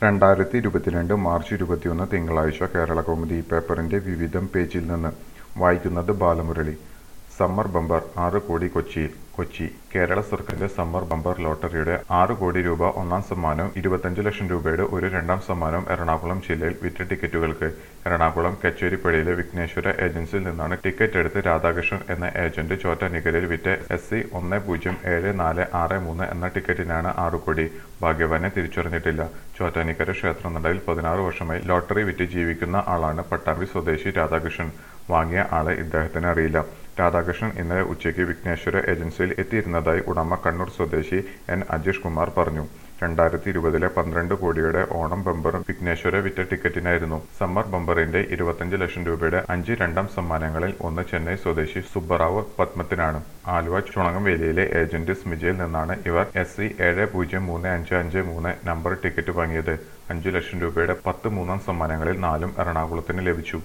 രണ്ടായിരത്തി ഇരുപത്തിരണ്ട് മാർച്ച് ഇരുപത്തിയൊന്ന് തിങ്കളാഴ്ച കേരളകൗമുദി പേപ്പറിന്റെ വിവിധം പേജിൽ നിന്ന് വായിക്കുന്നത് ബാലമുരളി സമ്മർ ബമ്പർ ആറ് കോടി കൊച്ചിയിൽ കൊച്ചി കേരള സർക്കാരിന്റെ സമ്മർ ബമ്പർ ലോട്ടറിയുടെ ആറ് കോടി രൂപ ഒന്നാം സമ്മാനവും ഇരുപത്തഞ്ച് ലക്ഷം രൂപയുടെ ഒരു രണ്ടാം സമ്മാനവും എറണാകുളം ജില്ലയിൽ വിറ്റ ടിക്കറ്റുകൾക്ക് എറണാകുളം കച്ചേരിപ്പടിയിലെ വിഘ്നേശ്വര ഏജൻസിയിൽ നിന്നാണ് ടിക്കറ്റ് എടുത്ത് രാധാകൃഷ്ണൻ എന്ന ഏജന്റ് ചോറ്റാനിക്കരയിൽ വിറ്റ എസ് സി ഒന്ന് പൂജ്യം ഏഴ് നാല് ആറ് മൂന്ന് എന്ന ടിക്കറ്റിനാണ് ആറ് കോടി ഭാഗ്യവാനെ തിരിച്ചറിഞ്ഞിട്ടില്ല ചോറ്റാനിക്കര ക്ഷേത്രനടയിൽ പതിനാറ് വർഷമായി ലോട്ടറി വിറ്റ് ജീവിക്കുന്ന ആളാണ് പട്ടാമ്പി സ്വദേശി രാധാകൃഷ്ണൻ വാങ്ങിയ ആളെ ഇദ്ദേഹത്തിന് അറിയില്ല രാധാകൃഷ്ണൻ ഇന്നലെ ഉച്ചയ്ക്ക് വിഘ്നേശ്വര ഏജൻസിയിൽ എത്തിയിരുന്നതായി ഉടമ കണ്ണൂർ സ്വദേശി എൻ അജേഷ് കുമാർ പറഞ്ഞു രണ്ടായിരത്തി ഇരുപതിലെ പന്ത്രണ്ട് കോടിയുടെ ഓണം ബമ്പർ വിഘ്നേശ്വര വിറ്റ ടിക്കറ്റിനായിരുന്നു സമ്മർ ബമ്പറിന്റെ ഇരുപത്തഞ്ച് ലക്ഷം രൂപയുടെ അഞ്ച് രണ്ടാം സമ്മാനങ്ങളിൽ ഒന്ന് ചെന്നൈ സ്വദേശി സുബ്ബറാവ് പത്മത്തിനാണ് ആലുവ ചുണങ്ങംവേലിയിലെ ഏജന്റ് സ്മിജയിൽ നിന്നാണ് ഇവർ എസ് സി ഏഴ് പൂജ്യം മൂന്ന് അഞ്ച് അഞ്ച് മൂന്ന് നമ്പർ ടിക്കറ്റ് വാങ്ങിയത് അഞ്ചു ലക്ഷം രൂപയുടെ പത്ത് മൂന്നാം സമ്മാനങ്ങളിൽ നാലും എറണാകുളത്തിന് ലഭിച്ചു